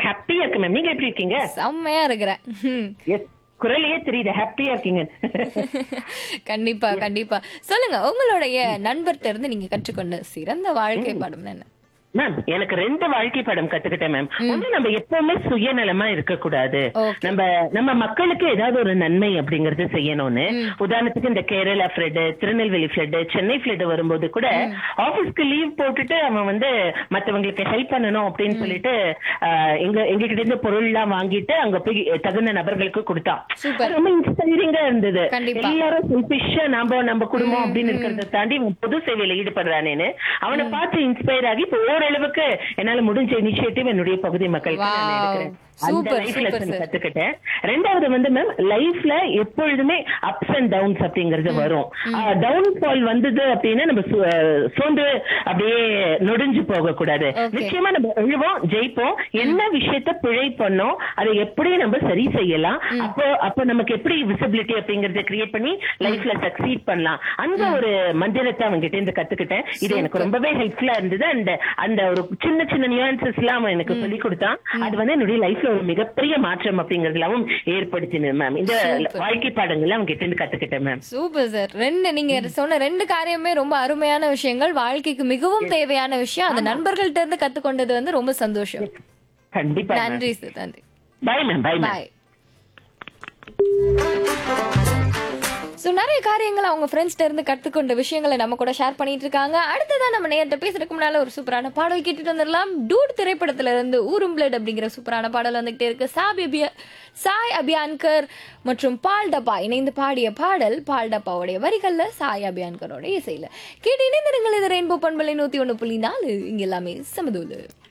ஹாப்பியா இருக்கு மேம் நீங்க எப்படி இருக்கீங்க செம்மையா இருக்கிறேன் ம். எஸ் குரலையே தெரியுது ஹாப்பியா இருக்கீங்க கண்டிப்பா கண்டிப்பா சொல்லுங்க உங்களுடைய நண்பர்கிட்ட இருந்து நீங்க கற்றுக்கொண்ட சிறந்த வாழ்க்கை பாடம் என்ன மேம் எனக்கு ரெண்டு வாழ்க்கை படம் கத்துக்கிட்டேன் மேம் ஒண்ணு நம்ம எப்பவுமே சுயநலமா இருக்க கூடாது Okay. நம்ம நம்ம மக்களுக்கு ஏதாவது ஒரு நன்மை அப்படிங்கறது செய்யணும்னு உதாரணத்துக்கு இந்த Kerala flood Tirunelveli flood Chennai flood வரும்போது கூட ஆபீஸ்க்கு லீவ் போட்டுட்டு அவன் வந்து மத்தவங்களுக்கு ஹெல்ப் பண்ணணும் அப்படின்னு சொல்லிட்டு ஆஹ், எங்க எங்க கிட்ட இருந்து பொருள் எல்லாம் வாங்கிட்டு அங்க போய் தகுந்த நபர்களுக்கு கொடுத்தான் Super. அது ரொம்ப இன்ஸ்பைரிங்கா இருந்தது கண்டிப்பா. எல்லாரும் செல்பிஷா நாம நம்ம குடும்பம் அப்படின்னு இருக்கிறத தாண்டி இவன் பொது சேவையில ஈடுபடுறானேன்னு அவனை பார்த்து இன்ஸ்பயர் ஆகி இப்போ ஓரளவுக்கு என்னால முடிஞ்ச இனிஷியேட்டிவ் என்னுடைய பகுதி மக்களுக்கு நான் Wow. எடுக்கிறேன் அந்த Super, life super, lesson sir. கத்துக்கிட்டேன் ரெண்டாவது வந்து மேம் லைஃப்ல எப்பொழுதுமே அப்ஸ் அண்ட் டவுன்ஸ் அப்படிங்கிறது வரும் டவுன் ஃபால் வந்தது அப்படின்னா நம்ம சு- அஹ் சோர்ந்து அப்படியே நொடிஞ்சு போக கூடாது Okay. நிச்சயமா நம்ம எழுவோம் ஜெயிப்போம் என்ன விஷயத்த பிழை பண்ணோம் அதை எப்படி நம்ம சரி செய்யலாம் அப்போ அப்போ நமக்கு எப்படி விசிபிலிட்டி அப்படிங்கறத கிரியேட் பண்ணி லைஃப்ல சக்சீட் பண்ணலாம் அந்த ஒரு மந்திரத்தை அவங்க கிட்ட இருந்து கத்துக்கிட்டேன் இது எனக்கு ரொம்பவே ஹெல்ப்ஃபுல்லா இருந்தது அண்ட் அந்த ஒரு சின்ன சின்ன நியூஆன்சஸ் எல்லாம் அவன் எனக்கு சொல்லி கொடுத்தான் அது வந்து என்னுடைய லைஃப்ல ஒரு மிகப்பெரிய மாற்றம் அப்படிங்கறதுலாவும் ஏற்படுத்தினது மேம் இந்த Super. வாழ்க்கை பாடங்கள்ல அவங்க கிட்ட இருந்து கத்துக்கிட்டேன் மேம் சூப்பர் சார் ரெண்டு நீங்க சொன்ன ரெண்டு காரியமே ரொம்ப அருமையான விஷயங்கள் வாழ்க்கைக்கு மிகவும் தேவையான விஷயம் அந்த நண்பர்கள்ட்ட இருந்து கத்துக்கொண்டது வந்து ரொம்ப சந்தோஷம் கண்டிப்பா நன்றி சார் நன்றி bye ma'am bye ma'am bye so நிறைய காரியங்கள் அவங்க ஃப்ரெண்ட்ஸ்ட இருந்து கற்றுக்கொண்ட விஷயங்களை நம்ம கூட ஷேர் பண்ணிட்டு இருக்காங்க அடுத்ததான் நம்ம நேர்கிட்ட பேசுறதுக்கு முன்னால ஒரு சூப்பரான பாடல் கேட்டுட்டு வந்துடலாம் டூட் திரைப்படத்துல இருந்து ஊரும் பிளட் அப்படிங்கிற சூப்பரான பாடல் வந்துகிட்டே இருக்கு சாய் அபியா சாய் அபியான்கர் மற்றும் பால் டப்பா இணைந்து பாடிய பாடல் பால் டப்பாவுடைய வரிகள்ல சாய் அபியான்கரோட இசையில கேட்டு இணைந்திருங்கள் இது ரெயின்போ பண்பலை நூத்தி ஒண்ணு புள்ளி நாலு இங்க எல்லாமே சமதூலு